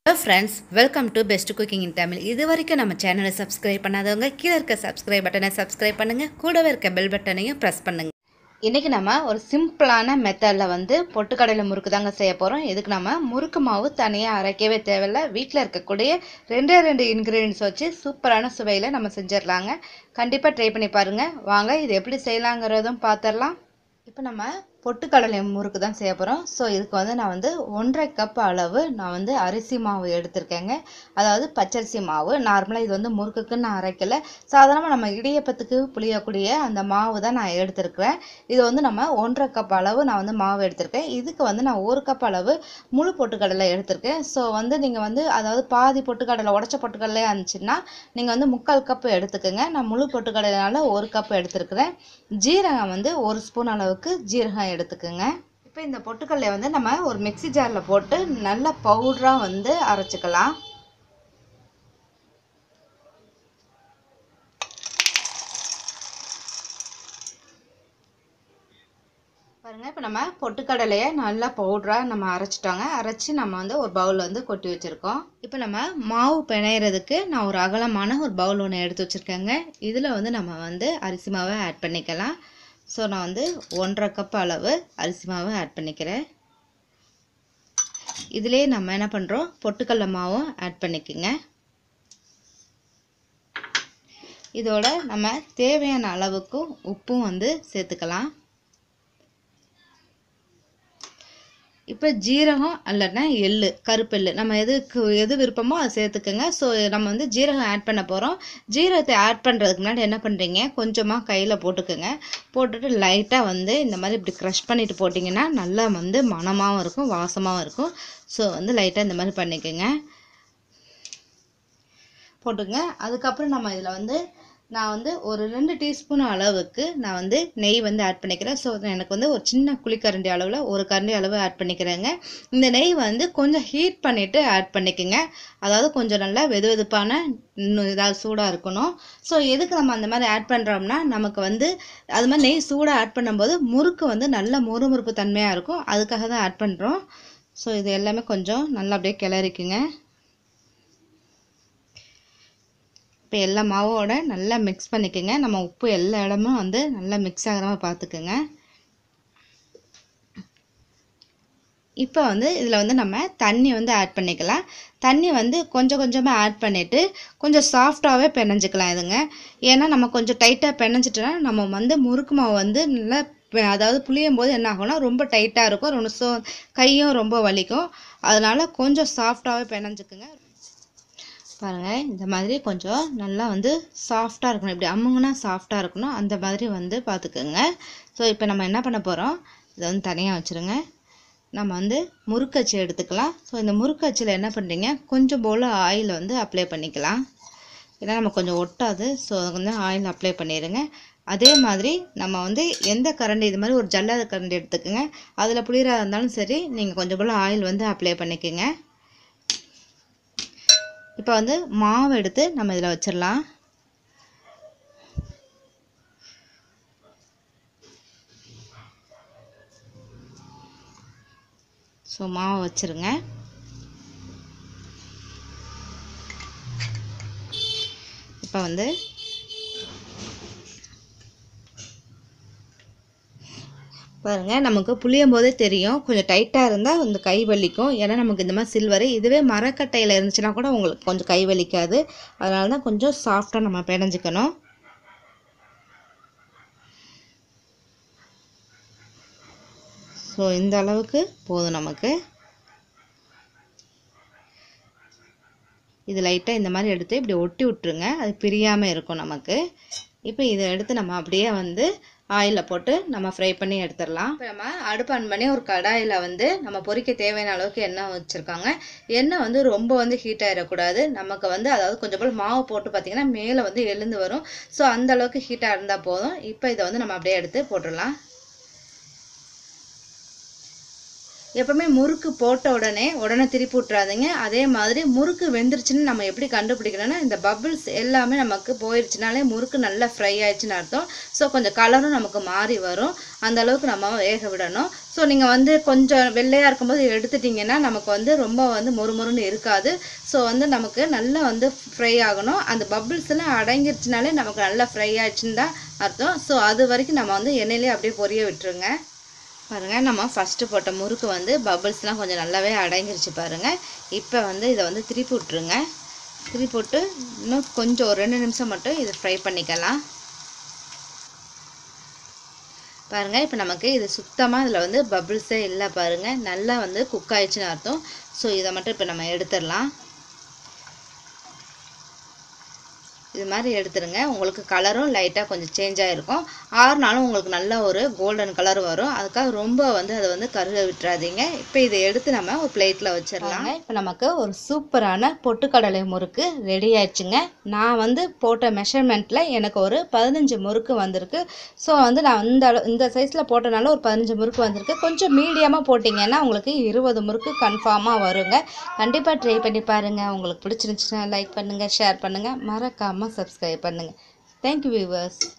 hello friends welcome to best cooking in Tamil இது வரைக்கும் நம்ம சேனலை சப்ஸ்கிரைப் பண்ணாதவங்க கீழே இருக்க சப்ஸ்கிரைப் பட்டனை சப்ஸ்கிரைப் பண்ணுங்கள் கூடவே இருக்க பெல் பட்டனையும் ப்ரெஸ் பண்ணுங்கள் இன்றைக்கி நம்ம ஒரு சிம்பிளான மெத்தடில் வந்து பொட்டுக்கடலை முறுக்கு தாங்க செய்ய போகிறோம் இதுக்கு நம்ம முறுக்கு மாவு தனியாக அரைக்கவே தேவையில்ல வீட்டில் இருக்கக்கூடிய ரெண்டே ரெண்டு இன்க்ரீடியன்ஸ் வச்சு சூப்பரான சுவையில் நம்ம செஞ்சிடலாங்க கண்டிப்பாக ட்ரை பண்ணி பாருங்கள் வாங்க இது எப்படி செய்யலாங்கிறதும் பார்த்துடலாம் இப்போ நம்ம பொட்டுக்கடலை முறுக்கு தான் செய்ய போகிறோம் ஸோ இதுக்கு வந்து நான் வந்து ஒன்றரை கப் அளவு நான் வந்து அரிசி மாவு எடுத்திருக்கேங்க அதாவது பச்சரிசி மாவு நார்மலாக இது வந்து முறுக்குக்கு நான் அரைக்கல சாதாரணமாக நம்ம இடியப்பத்துக்கு புளியக்கூடிய அந்த மாவு தான் நான் எடுத்திருக்கிறேன் இது வந்து நம்ம ஒன்றரை கப் அளவு நான் வந்து மாவு எடுத்திருக்கேன் இதுக்கு வந்து நான் ஒரு கப் அளவு முழு பொட்டுக்கடலை எடுத்திருக்கேன் ஸோ வந்து நீங்கள் வந்து அதாவது பாதி பொட்டுக்கடலை உடச்ச பொட்டுக்கடலையாக இருந்துச்சுன்னா நீங்கள் வந்து முக்கால் கப் எடுத்துக்கோங்க நான் முழு பொட்டுக்கடலைனால ஒரு கப் எடுத்திருக்கிறேன் ஜீரகம் வந்து ஒரு ஸ்பூன் அளவுக்கு ஜீரகம் எடுத்துக்கோங்க இப்போ இந்த பொட்டுக்கடலை வந்து நம்ம ஒரு மிக்ஸி ஜாரில் போட்டு நல்ல பவுடராக வந்து அரைச்சிக்கலாம் பாருங்கள் இப்போ நம்ம பொட்டுக்கடலையை நல்லா பவுடராக நம்ம அரைச்சிட்டோங்க அரைச்சி நம்ம வந்து ஒரு பவுலில் வந்து கொட்டி வச்சுருக்கோம் இப்போ நம்ம மாவு பிணையிறதுக்கு நான் ஒரு அகலமான ஒரு பவுல் ஒன்று எடுத்து வச்சுருக்கேங்க இதில் வந்து நம்ம வந்து அரிசி மாவை ஆட் பண்ணிக்கலாம் ஸோ நான் வந்து ஒன்றரை கப் அளவு அரிசி மாவை ஆட் பண்ணிக்கிறேன் இதிலே நம்ம என்ன பண்ணுறோம் பொட்டுக்கடலை மாவும் ஆட் பண்ணிக்கோங்க இதோட நம்ம தேவையான அளவுக்கு உப்பும் வந்து சேர்த்துக்கலாம் இப்போ ஜீரகம் இல்லைன்னா எள்ளு கருப்பெள்ளு நம்ம எதுக்கு எது விருப்பமோ அதை சேர்த்துக்கோங்க ஸோ நம்ம வந்து ஜீரகம் ஆட் பண்ண போகிறோம் ஜீரகத்தை ஆட் பண்ணுறதுக்கு முன்னாடி என்ன பண்ணுறீங்க கொஞ்சமாக கையில் போட்டுக்கோங்க போட்டுட்டு லைட்டாக வந்து இந்த மாதிரி இப்படி க்ரஷ் பண்ணிட்டு போட்டிங்கன்னா நல்லா வந்து மணமாகவும் இருக்கும் வாசமாகவும் இருக்கும் ஸோ வந்து லைட்டாக இந்த மாதிரி பண்ணிக்கோங்க போட்டுங்க அதுக்கப்புறம் நம்ம இதில் வந்து நான் வந்து ஒரு ரெண்டு டீஸ்பூன் அளவுக்கு நான் வந்து நெய் வந்து ஆட் பண்ணிக்கிறேன் ஸோ எனக்கு வந்து ஒரு சின்ன குழிக்கரண்டி அளவில் ஒரு கரண்டி அளவு ஆட் பண்ணிக்கிறேங்க இந்த நெய் வந்து கொஞ்சம் ஹீட் பண்ணிவிட்டு ஆட் பண்ணிக்கோங்க அதாவது கொஞ்சம் நல்லா வெது வெதுப்பான இன்னும் இதாக சூடாக இருக்கணும் ஸோ எதுக்கு நம்ம அந்த மாதிரி ஆட் பண்ணுறோம்னா நமக்கு வந்து அது மாதிரி நெய் சூடாக ஆட் பண்ணும்போது முறுக்கு வந்து நல்ல முறுமுறுப்பு தன்மையாக இருக்கும் அதுக்காக தான் ஆட் பண்ணுறோம் ஸோ இது எல்லாமே கொஞ்சம் நல்லா அப்படியே கிளறிக்குங்க இப்போ எல்லா மாவோட நல்லா மிக்ஸ் பண்ணிக்கோங்க நம்ம உப்பு எல்லா இடமும் வந்து நல்லா மிக்ஸ் ஆகிற மாதிரி பார்த்துக்குங்க இப்போ வந்து இதில் வந்து நம்ம தண்ணி வந்து ஆட் பண்ணிக்கலாம் தண்ணி வந்து கொஞ்சம் கொஞ்சமாக ஆட் பண்ணிவிட்டு கொஞ்சம் சாஃப்டாகவே பிணைஞ்சிக்கலாம் இதுங்க ஏன்னா நம்ம கொஞ்சம் டைட்டாக பிணைஞ்சிட்டோன்னா நம்ம வந்து முறுக்கு மாவு வந்து நல்லா அதாவது புளியும் போது என்ன ஆகும்னா ரொம்ப டைட்டாக இருக்கும் ரொம்ப ஸோ கையும் ரொம்ப வலிக்கும் அதனால் கொஞ்சம் சாஃப்டாகவே பிணைஞ்சிக்குங்க பாருங்கள் இந்த மாதிரி கொஞ்சம் நல்லா வந்து சாஃப்டாக இருக்கணும் இப்படி அம்முங்கன்னா சாஃப்டாக இருக்கணும் அந்த மாதிரி வந்து பார்த்துக்குங்க ஸோ இப்போ நம்ம என்ன பண்ண போகிறோம் இதை வந்து தனியாக வச்சுருங்க நம்ம வந்து முறுக்கச்சி எடுத்துக்கலாம் ஸோ இந்த முறுக்கச்சியில் என்ன பண்ணுறீங்க கொஞ்சம் போல் ஆயில் வந்து அப்ளை பண்ணிக்கலாம் ஏன்னா நம்ம கொஞ்சம் ஒட்டாது ஸோ வந்து ஆயில் அப்ளை பண்ணிடுங்க அதே மாதிரி நம்ம வந்து எந்த கரண்டி இது மாதிரி ஒரு ஜல்லாத கரண்டி எடுத்துக்கோங்க அதில் புளிராக இருந்தாலும் சரி நீங்கள் கொஞ்சம் போல் ஆயில் வந்து அப்ளை பண்ணிக்கோங்க இப்போ வந்து மாவு எடுத்து நம்ம இதில் வச்சிடலாம் ஸோ மாவு வச்சுருங்க இப்போ வந்து பாருங்கள் நமக்கு புளியும் போதே தெரியும் கொஞ்சம் டைட்டாக இருந்தால் இந்த கை வலிக்கும் ஏன்னா நமக்கு இந்த மாதிரி சில்வரு இதுவே மரக்கட்டையில் இருந்துச்சுன்னா கூட உங்களுக்கு கொஞ்சம் கை வலிக்காது அதனால தான் கொஞ்சம் சாஃப்டாக நம்ம பிணைஞ்சிக்கணும் ஸோ இந்த அளவுக்கு போதும் நமக்கு இது லைட்டாக இந்த மாதிரி எடுத்து இப்படி ஒட்டி விட்ருங்க அது பிரியாமல் இருக்கும் நமக்கு இப்போ இதை எடுத்து நம்ம அப்படியே வந்து ஆயிலில் போட்டு நம்ம ஃப்ரை பண்ணி எடுத்துடலாம் இப்போ நம்ம அடுப்பு ஆன் பண்ணி ஒரு கடாயில் வந்து நம்ம பொரிக்க தேவையான அளவுக்கு எண்ணெய் வச்சுருக்காங்க எண்ணெய் வந்து ரொம்ப வந்து ஹீட் ஆகிடக்கூடாது நமக்கு வந்து அதாவது கொஞ்சம் போல் மாவு போட்டு பார்த்திங்கன்னா மேலே வந்து எழுந்து வரும் ஸோ அந்த அளவுக்கு ஹீட்டாக இருந்தால் போதும் இப்போ இதை வந்து நம்ம அப்படியே எடுத்து போட்டுடலாம் எப்பவுமே முறுக்கு போட்ட உடனே உடனே திருப்பி விட்றாதீங்க அதே மாதிரி முறுக்கு வெந்துருச்சுன்னு நம்ம எப்படி கண்டுபிடிக்கணும்னா இந்த பபிள்ஸ் எல்லாமே நமக்கு போயிடுச்சுனாலே முறுக்கு நல்லா ஃப்ரை ஆயிடுச்சுன்னு அர்த்தம் ஸோ கொஞ்சம் கலரும் நமக்கு மாறி வரும் அந்த அளவுக்கு நம்ம வேக விடணும் ஸோ நீங்கள் வந்து கொஞ்சம் வெள்ளையாக இருக்கும்போது எடுத்துட்டிங்கன்னா நமக்கு வந்து ரொம்ப வந்து மொறுமொறுன்னு இருக்காது ஸோ வந்து நமக்கு நல்லா வந்து ஃப்ரை ஆகணும் அந்த பபிள்ஸ் எல்லாம் அடங்கிருச்சுனாலே நமக்கு நல்லா ஃப்ரை ஆயிடுச்சுன்னு தான் அர்த்தம் ஸோ அது வரைக்கும் நம்ம வந்து எண்ணெயிலே அப்படியே பொரிய விட்டுருங்க பாருங்கள் நம்ம ஃபஸ்ட்டு போட்ட முறுக்கு வந்து பபிள்ஸ்லாம் கொஞ்சம் நல்லாவே அடங்கிருச்சு பாருங்கள் இப்போ வந்து இதை வந்து திருப்பி விட்ருங்க திருப்பி போட்டு இன்னும் கொஞ்சம் ஒரு ரெண்டு நிமிஷம் மட்டும் இதை ஃப்ரை பண்ணிக்கலாம் பாருங்கள் இப்போ நமக்கு இது சுத்தமாக இதில் வந்து பபிள்ஸே இல்லை பாருங்கள் நல்லா வந்து குக் ஆயிடுச்சுன்னு அர்த்தம் ஸோ இதை மட்டும் இப்போ நம்ம எடுத்துடலாம் இது மாதிரி எடுத்துருங்க உங்களுக்கு கலரும் லைட்டாக கொஞ்சம் சேஞ்ச் ஆகிருக்கும் ஆறுனாலும் உங்களுக்கு நல்ல ஒரு கோல்டன் கலர் வரும் அதுக்காக ரொம்ப வந்து அதை வந்து கருக விட்டுறாதீங்க இப்போ இதை எடுத்து நம்ம ஒரு பிளேட்டில் வச்சிடலாம் இப்போ நமக்கு ஒரு சூப்பரான பொட்டுக்கடலை முறுக்கு ரெடி ஆயிடுச்சுங்க நான் வந்து போட்ட மெஷர்மெண்ட்டில் எனக்கு ஒரு பதினஞ்சு முறுக்கு வந்திருக்கு ஸோ வந்து நான் இந்த அளவு இந்த சைஸில் போட்டனால ஒரு பதினஞ்சு முறுக்கு வந்திருக்கு கொஞ்சம் மீடியமாக போட்டிங்கன்னா உங்களுக்கு இருபது முறுக்கு கன்ஃபார்மாக வருங்க கண்டிப்பாக ட்ரை பண்ணி பாருங்கள் உங்களுக்கு பிடிச்சிருந்துச்சுன்னா லைக் பண்ணுங்கள் ஷேர் பண்ணுங்கள் மறக்காமல் சப்ஸ்கிரைப் பண்ணுங்கள் தேங்க்யூ வியூவர்ஸ்